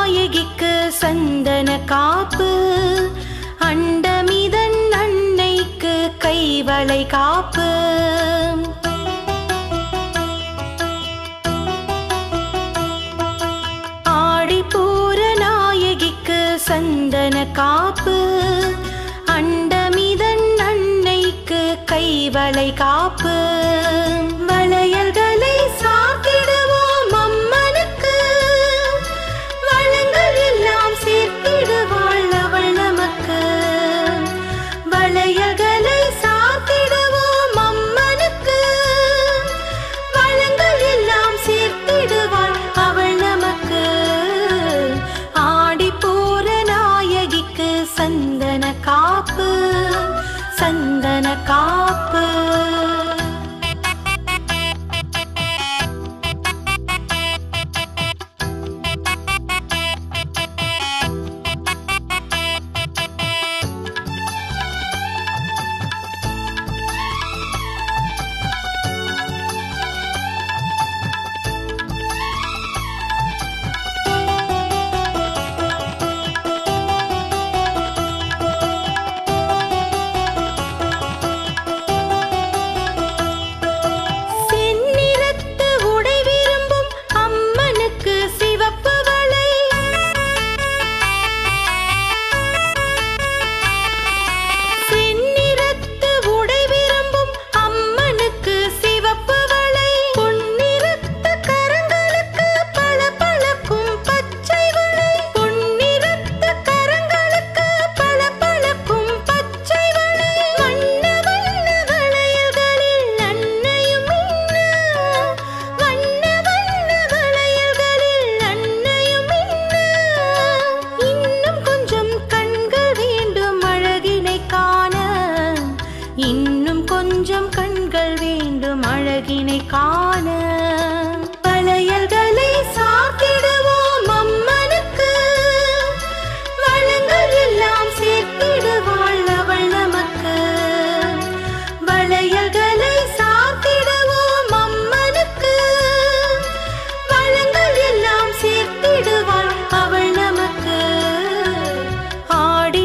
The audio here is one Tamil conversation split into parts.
நாயகிக்கு சந்தன காப்பு அண்டமிதன் அன்னைக்கு கைவளை காப்பு ஆடிப்பூர நாயகிக்கு சந்தன காப்பு அண்டமிதன் அன்னைக்கு கைவளை காப்பு வளையல்களை சாத்திடுவோம் அம்மனுக்கு வளங்கள் எல்லாம் சேர்த்திடுவாள் அவள் நமக்கு வளையல்களை சாத்திடுவோம் அம்மனுக்கு வளங்கள் எல்லாம் சேர்த்திடுவாள் அவள் நமக்கு ஆடி போற நாயகிக்கு சந்தன காப்பு சந்தன காப்பு செந்நிறத்து உடை விரும்பும் அம்மனுக்கு சிவப்பு வளை செந்நிறத்து உடை விரும்பும் அம்மனுக்கு சிவப்பு வளை பொன்னிறத்து கரங்களுக்கு பளபளக்கும் பச்சை வளை பொன்னிறத்து கரங்களுக்கு பளபளக்கும் பச்சை வளை வண்ண வண்ண வளையல்களில் அன்னையும் மின்ன வண்ண வண்ண வளையல்களில் அன்னையும் மின்ன இன்னும் கொஞ்சம் கண்கள் வேண்டும் அழகினை காண இன்னும் கொஞ்சம் கண்கள் வேண்டும் அழகினை காண வளையல்களை சாத்திடுவோம் அம்மனுக்கு வளங்கள் எல்லாம் சேர்த்திடுவாள் அவள் நமக்கு வளையல்களை சாத்திடுவோம் அம்மனுக்கு வளங்கள் எல்லாம் சேர்த்திடுவாள் அவள் நமக்கு ஆடி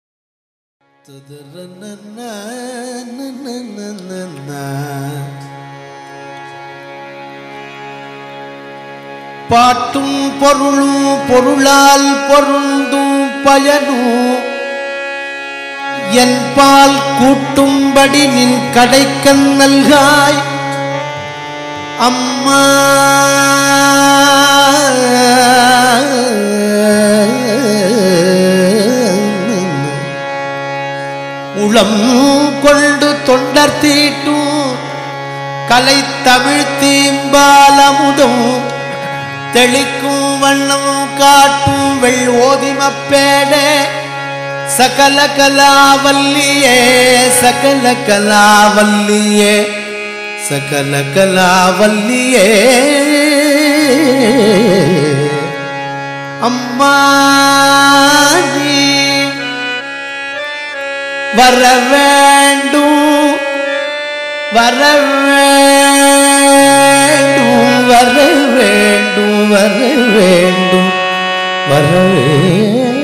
பாட்டும் பொருளும் பொருளால் பொருந்தும் பயனும் என் பால் கூட்டும்படி நின் கடைக்கன் நல்காய் அம்மா உளம் கொண்டு தொண்டர் தீட்டும் கலை தமிழ் தீம்பாலமுதும் தெளிக்கும் வண்ணம் காட்டும் வெள் ஓதிமப்பேடே சகல கலாவல்லியே சகல கலாவல்லியே சகல கலாவல்லியே அம்மா நீ வர வேண்டும் வர வேண்டும் வர வேண்டும் வர வேண்டும் வர வேண்டும்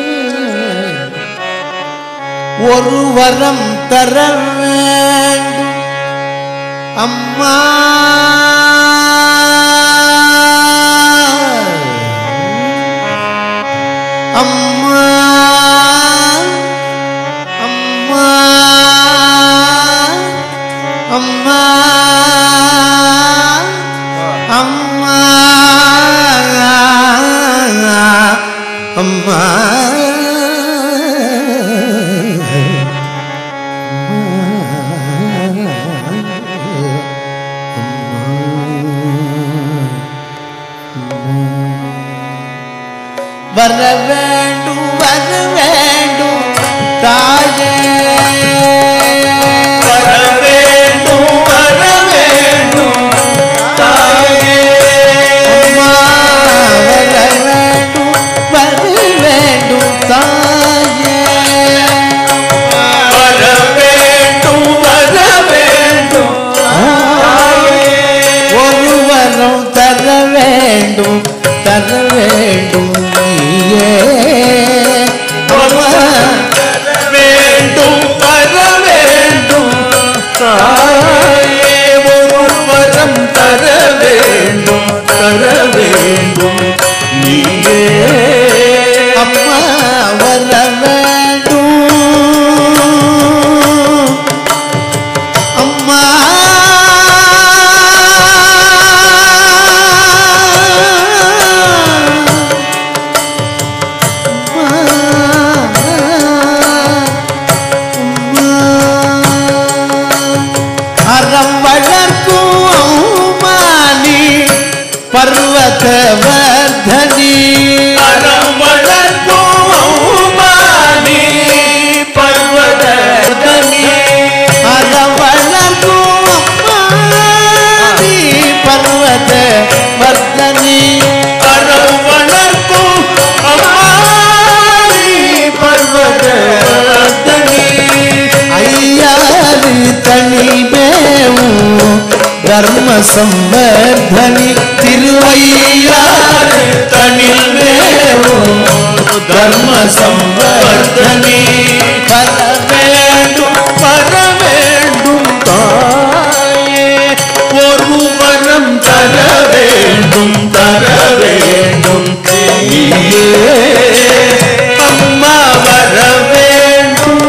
ஒரு வரம் தர வேண்டும் அம்மா அம்மா அம்மா அம்மா அம்மா அம்மா வர வேண்டும் வர வேண்டும் தாயே வர வேண்டும் வர வேண்டும் தாயே அம்மா வர வேண்டும் வர வேண்டும் தாயே வர வேண்டும் வர வேண்டும் ஒரு வரம் தர வேண்டும் தர வேண்டும் நீ தர்ம சம்பர்தனி திருவையாறு தனில் மேவும் தர்ம சம்பர்தனி வர வேண்டும் வர வேண்டும் தாயே ஒரு வரம் தர வேண்டும் தர வேண்டும் நீயே அம்மா வர வேண்டும்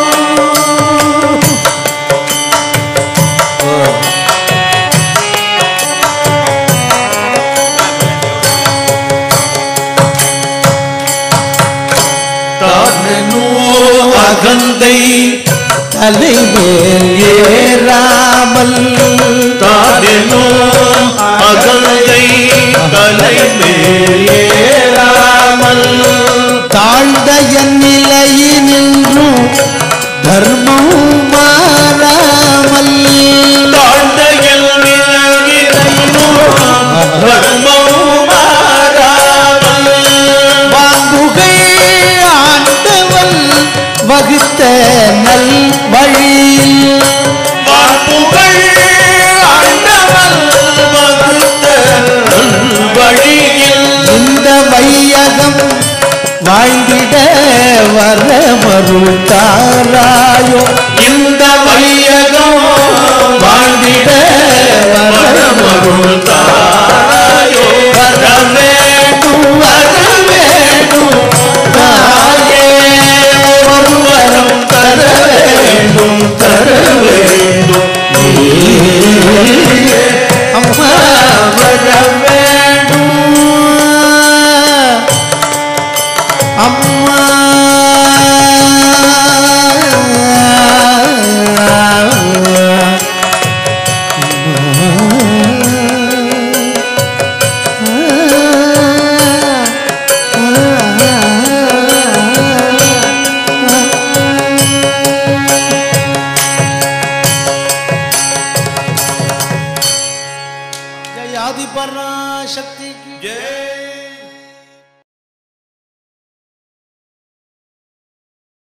தானோ அகந்தை தலைமேல் ஏறாமல் தானோ அகந்தை தலைமேல் ஏறாமல் தாழ்ந்த என் நிலையினின்றும் தர்மம் மாறாமல் தாழ்ந்த என் நிலையினின்றும் தர்மம் மாறாமல் வாங்குகை ஆண்டவன் வகுத்த நல் வழியில் வாங்குகை ஆண்டவன் வகுத்த நல் வழியில் இந்த வையகம் வாழ்ந்திட வர மறுத்தாராயோ இந்த வையகம் வாழ்ந்திட வர மறுத்தாராயோ வர வேண்டும் வர வேண்டும் தாயே ஒரு வரம் தர வேண்டும் தர வேண்டும் நீயே அம்மா வர வேண்டும் அம்மா जय आदि पराशक्ति की जय